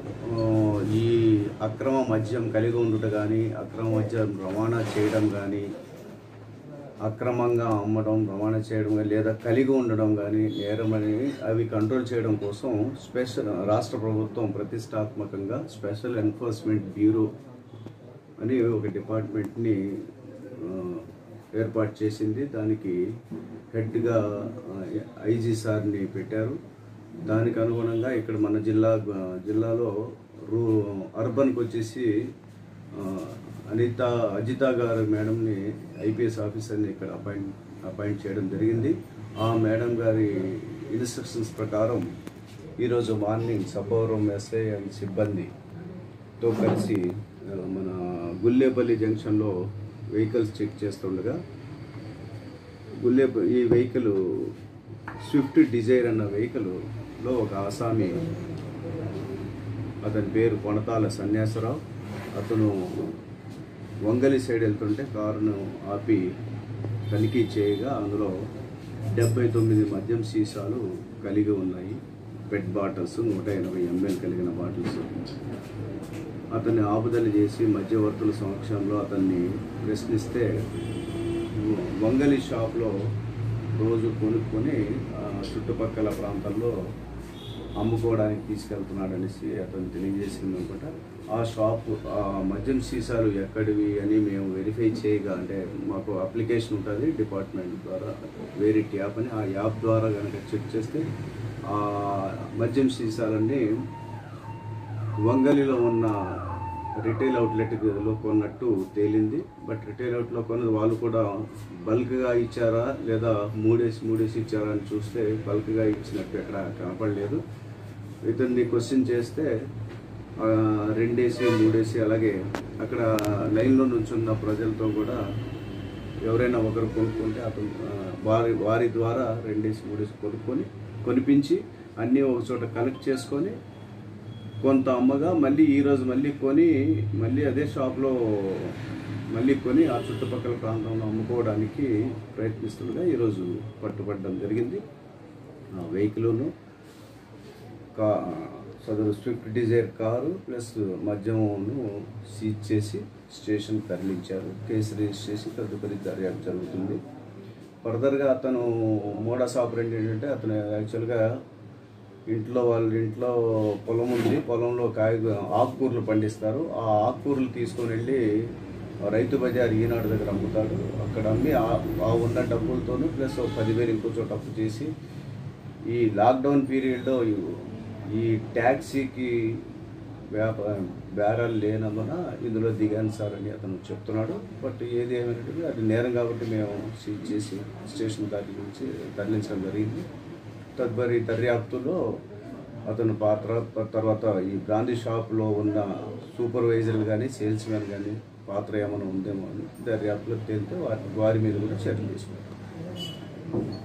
ఆ, ఈ అక్రమ మద్యం కలిగి ఉండుట కానీ అక్రమ మద్యం రవాణా చేయడం కానీ అక్రమంగా అమ్మడం రవాణా చేయడం కానీ లేదా కలిగి ఉండడం కానీ నేరమని అవి కంట్రోల్ చేయడం కోసం స్పెషల్ రాష్ట్ర ప్రభుత్వం ప్రతిష్టాత్మకంగా స్పెషల్ ఎన్ఫోర్స్మెంట్ బ్యూరో అని ఒక డిపార్ట్మెంట్ని ఆ, ఏర్పాటు చేసింది దానికి హెడ్గా ఐజీ సార్ని పెట్టారు దానికి అనుగుణంగా ఇక్కడ మన జిల్లా జిల్లాలో రూ అర్బన్కి వచ్చేసి ఆ, అనిత అజిత గారు మేడంని ఐపీఎస్ ఆఫీసర్ని ఇక్కడ అపాయింట్ అపాయింట్ చేయడం జరిగింది ఆ మేడం గారి ఇన్స్ట్రక్షన్స్ ప్రకారం ఈరోజు మార్నింగ్ సబ్బవరం ఎస్ఐ అండ్ సిబ్బందితో కలిసి ఆ, మన గుల్లేపల్లి జంక్షన్లో వెహికల్స్ చెక్ చేస్తుండగా గుల్లే ఈ వెహికల్ స్విఫ్ట్ డిజైర్ అన్న వెహికల్లో ఒక ఆసామి అతని పేరు కొనతాల సన్యాసరావు అతను వంగలి సైడ్ వెళ్తుంటే కారును ఆపి తనిఖీ చేయగా అందులో డెబ్బై తొమ్మిది మద్యం సీసాలు కలిగి ఉన్నాయి పెట్ బాటిల్స్ నూట ఎనభై ఎంఎల్ కలిగిన బాటిల్స్ అతన్ని ఆపుదల చేసి మధ్యవర్తుల సమక్షంలో అతన్ని ప్రశ్నిస్తే వంగలి షాప్లో రోజు కొనుక్కొని ఆ, చుట్టుపక్కల ప్రాంతాల్లో అమ్ముకోవడానికి తీసుకెళ్తున్నాడు అనేసి అతను తెలియజేసింది అనుకుంటా ఆ షాప్ ఆ మద్యం సీసాలు ఎక్కడివి అని మేము వెరిఫై చేయగా అంటే మాకు అప్లికేషన్ ఉంటుంది డిపార్ట్మెంట్ ద్వారా వేరే యాప్ అని ఆ యాప్ ద్వారా కనుక చెక్ చేస్తే ఆ మద్యం సీసాలన్నీ వంగలిలో ఉన్న రిటైల్ అవుట్లెట్లో కొన్నట్టు తేలింది బట్ రిటైల్ అవుట్లో కొన్నది వాళ్ళు కూడా బల్క్గా ఇచ్చారా లేదా మూడేసి మూడేసి ఇచ్చారా అని చూస్తే బల్క్గా ఇచ్చినట్టు ఎక్కడ కనపడలేదు ఇతన్ని క్వశ్చన్ చేస్తే ఆ, రెండేసి మూడేసి అలాగే అక్కడ లైన్లో నుంచున్న ప్రజలతో కూడా ఎవరైనా ఒకరు కొనుక్కుంటే అతను ఆ, వారి వారి ద్వారా రెండేసి మూడేసి కొనుక్కొని కొనిపించి అన్నీ ఒక చోట కలెక్ట్ చేసుకొని కొంత అమ్మగా మళ్ళీ ఈరోజు మళ్ళీ కొని మళ్ళీ అదే షాప్లో మళ్ళీ కొని ఆ చుట్టుపక్కల ప్రాంతంలో అమ్ముకోవడానికి ప్రయత్నిస్తుండగా ఈరోజు పట్టుబడడం జరిగింది ఆ వెహికల్ను కా సదరు స్విఫ్ట్ డిజైర్ కారు ప్లస్ మద్యమును సీజ్ చేసి స్టేషన్ తరలించారు కేసు రిజిస్టర్ చేసి తదుపరి దర్యాప్తు జరుగుతుంది ఫర్దర్గా అతను మోడస్ ఆపరేట్ ఏంటంటే అతను యాక్చువల్గా ఇంట్లో వాళ్ళ ఇంట్లో పొలం ఉంది పొలంలో కాయ ఆకుకూరలు పండిస్తారు ఆ ఆకుకూరలు తీసుకొని వెళ్ళి రైతు బజార్ ఈనాడు దగ్గర అమ్ముతాడు అక్కడ అమ్మి ఆ- ఆ ఉన్న డబ్బులతోనూ ప్లస్ ఒక పదివేలు ఇంకో చోట అప్పు చేసి ఈ లాక్డౌన్ పీరియడ్లో ఈ- ఈ ట్యాక్సీకి వ్యాప బేరాలు లేనందున ఇందులో దిగాను సార్ అని అతను చెప్తున్నాడు బట్ ఏది ఏమైనట్టు అది నేరం కాబట్టి మేము సీజ్ చేసి స్టేషన్ దాటి నుంచి తరలించడం జరిగింది తదుపరి దర్యాప్తులో అతను పాత్ర తర్వాత ఈ గాంధీ షాప్లో ఉన్న సూపర్వైజర్లు కానీ సేల్స్ మ్యాన్ కానీ పాత్ర ఏమైనా ఉందేమో అని దర్యాప్తులో తేలితే వారి వారి మీద కూడా చర్యలు తీసుకుంటాం